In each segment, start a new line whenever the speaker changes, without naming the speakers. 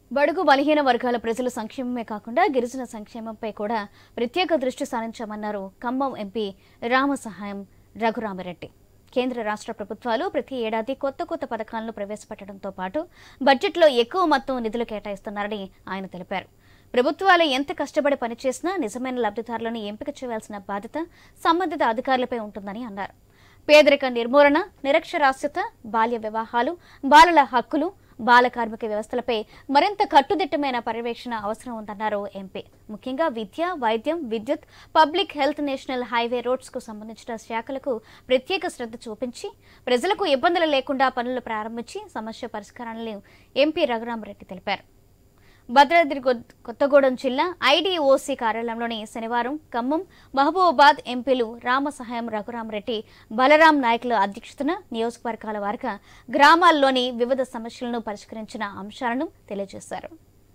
బడుగు బలహీన వర్గాల ప్రజల సంక్షేమమే కాకుండా గిరిజన సంక్షేమంపై కూడా ప్రత్యేక దృష్టి సారించామన్నారు ఖమ్మం ఎంపీ రామసహాయం రఘురామరెడ్డి కేంద్ర రాష్ట్ర ప్రభుత్వాలు ప్రతి ఏడాది కొత్త కొత్త పథకాలను ప్రవేశపెట్టడంతో పాటు బడ్జెట్లో ఎక్కువ మొత్తం నిధులు కేటాయిస్తున్నారని ఆయన తెలిపారు ప్రభుత్వాలు ఎంత కష్టపడి పనిచేసినా నిజమైన లబ్ధిదారులను ఎంపిక చేయాల్సిన బాధ్యత సంబంధిత అధికారులపై ఉంటుందని అన్నారు పేదరిక నిర్మూలన నిరక్షరాస్యత బాల్య వివాహాలు బాలల హక్కులు బాల కార్మిక వ్యవస్థలపై మరింత కట్టుదిట్టమైన పర్యవేక్షణ అవసరం ఉందన్నారు ఎంపీ ముఖ్యంగా విద్య వైద్యం విద్యుత్ public health national highway roads కు సంబంధించిన శాఖలకు ప్రత్యేక శ్రద్ధ చూపించి ప్రజలకు ఇబ్బందులు లేకుండా పనులు ప్రారంభించి సమస్య పరిష్కారాలను ఎంపీ రఘురామరెడ్డి తెలిపారు భద్రాద్రి కొ- కొత్తగూడెం జిల్లా ఐడీఓసీ కార్యాలయంలోని శనివారం ఖమ్మం మహబూబాబాద్ ఎంపీలు రామసహాయం రఘురామరెడ్డి బలరాం నాయకుల అధ్యక్షతన నియోజకవర్గాల వారిగా గ్రామాల్లోని వివిధ సమస్యలను పరిష్కరించిన అంశాలను తెలియజేశారు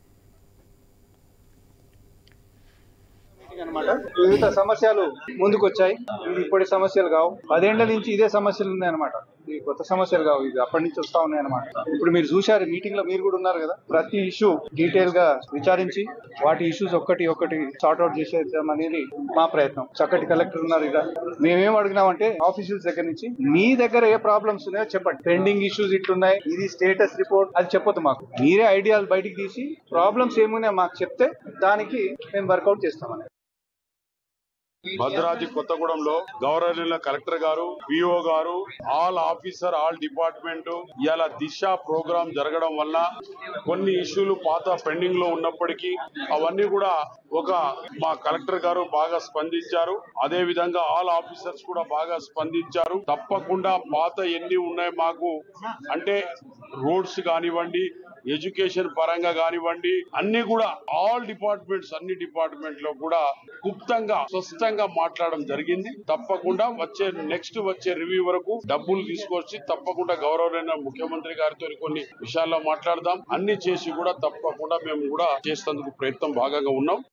అనమాట వివిధ సమస్యలు ముందుకు వచ్చాయి ఇవి ఇప్పటి సమస్యలు కావు పదేళ్ల నుంచి ఇదే సమస్యలు ఉన్నాయన్నమాట ఇది కొత్త సమస్యలు కావు ఇది అప్పటి నుంచి వస్తా ఉన్నాయి అనమాట ఇప్పుడు మీరు చూశారు మీటింగ్ లో మీరు కూడా ఉన్నారు కదా ప్రతి ఇష్యూ డీటెయిల్ గా విచారించి వాటి ఇష్యూస్ ఒక్కటి ఒక్కటి సార్ట్ అవుట్ చేసేద్దాం అనేది మా ప్రయత్నం చక్కటి కలెక్టర్ ఉన్నారు ఇక్కడ మేమేం అడిగినామంటే ఆఫీసర్స్ దగ్గర నుంచి మీ దగ్గర ఏ ప్రాబ్లమ్స్ ఉన్నాయో చెప్పండి పెండింగ్ ఇష్యూస్ ఇట్లున్నాయి ఇది స్టేటస్ రిపోర్ట్ అది చెప్పొద్దు మాకు మీరే ఐడియాలు బయటికి తీసి ప్రాబ్లమ్స్ ఏమున్నాయో మాకు చెప్తే దానికి మేము వర్కౌట్ చేస్తామని
భద్రాద్రి కొత్తగూడెంలో గౌరవనీయుల కలెక్టర్ గారు పిఓ గారు ఆల్ ఆఫీసర్ ఆల్ డిపార్ట్మెంట్ ఇవాళ దిశ ప్రోగ్రామ్ జరగడం వల్ల కొన్ని ఇష్యూలు పాత పెండింగ్ లో ఉన్నప్పటికీ అవన్నీ కూడా ఒక మా కలెక్టర్ గారు బాగా స్పందించారు అదే విధంగా ఆల్ ఆఫీసర్స్ కూడా బాగా స్పందించారు తప్పకుండా పాత ఎన్ని ఉన్నాయి మాకు అంటే రోడ్స్ కానివ్వండి ఎడ్యుకేషన్ పరంగా కానివ్వండి అన్ని కూడా ఆల్ డిపార్ట్మెంట్స్ అన్ని డిపార్ట్మెంట్ లో కూడా గుప్తంగా స్పష్టంగా మాట్లాడడం జరిగింది తప్పకుండా వచ్చే నెక్స్ట్ వచ్చే రివ్యూ వరకు డబ్బులు తీసుకొచ్చి తప్పకుండా గౌరవమైన ముఖ్యమంత్రి గారితో కొన్ని విషయాల్లో మాట్లాడదాం అన్ని చేసి కూడా తప్పకుండా మేము కూడా చేసేందుకు ప్రయత్నం భాగంగా ఉన్నాం